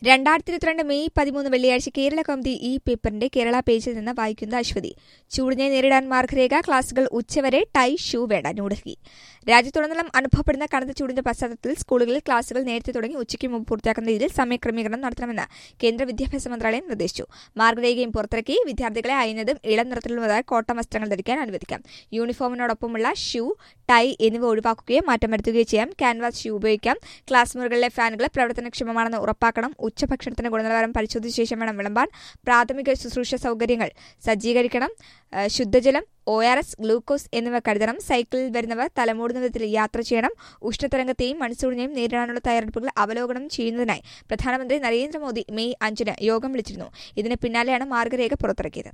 രണ്ടായിരത്തി ഇരുപത്തിരണ്ട് മെയ് പതിമൂന്ന് വെള്ളിയാഴ്ച കേരള കൗമുദി ഈ പേപ്പറിന്റെ കേരള പേജിൽ നിന്ന് വായിക്കുന്നത് അശ്വതി ചൂടിനെ നേരിടാൻ മാർഗരേഖ ക്ലാസുകൾ ഉച്ചവരെ ടൈ ഷൂ വേണ്ട ന്യൂഡൽഹി രാജ്യത്തുടനീളം അനുഭവപ്പെടുന്ന കനത്ത ചൂടിന്റെ പശ്ചാത്തലത്തിൽ സ്കൂളുകളിൽ ക്ലാസുകൾ നേരത്തെ തുടങ്ങി ഉച്ചയ്ക്ക് മുമ്പ് പൂർത്തിയാക്കുന്ന രീതിയിൽ സമയക്രമീകരണം നടത്തണമെന്ന് കേന്ദ്ര വിദ്യാഭ്യാസ മന്ത്രാലയം നിർദ്ദേശിച്ചു മാർഗരേഖയും പുറത്തിറക്കി വിദ്യാർത്ഥികളെ അയഞ്ഞതും ഇളം നിറത്തിലുള്ളതായ കോട്ടൺ വസ്ത്രങ്ങൾ ധരിക്കാൻ അനുവദിക്കാം യൂണിഫോമിനോടൊപ്പമുള്ള ഷൂ ടൈ എന്നിവ ഒഴിവാക്കുകയോ മാറ്റം വരുത്തുകയോ ചെയ്യാം ക്യാൻവാസ് ഷൂ ഉപയോഗിക്കാം ക്ലാസ് മുറികളിലെ ഫാനുകൾ പ്രവർത്തനക്ഷമമാണെന്ന് ഉറപ്പാക്കണം ഉച്ചഭക്ഷണത്തിന് ഗുണനിലവാരം പരിശോധിച്ച ശേഷം വേണം വിളമ്പാൻ പ്രാഥമിക ശുശ്രൂഷ സൗകര്യങ്ങൾ സജ്ജീകരിക്കണം ഏഹ് ശുദ്ധജലം ഒ ആർ എസ് ഗ്ലൂക്കോസ് എന്നിവ കരുതണം സൈക്കിളിൽ വരുന്നവർ തലമൂടുന്ന വിധത്തിൽ യാത്ര ചെയ്യണം ഉഷ്ണതരംഗത്തെയും മൺസൂണിനെയും നേരിടാനുള്ള തയ്യാറെടുപ്പുകൾ അവലോകനം ചെയ്യുന്നതിനായി പ്രധാനമന്ത്രി നരേന്ദ്രമോദി മെയ് അഞ്ചിന് യോഗം വിളിച്ചിരുന്നു ഇതിന് പിന്നാലെയാണ് മാർഗരേഖ പുറത്തിറക്കിയത്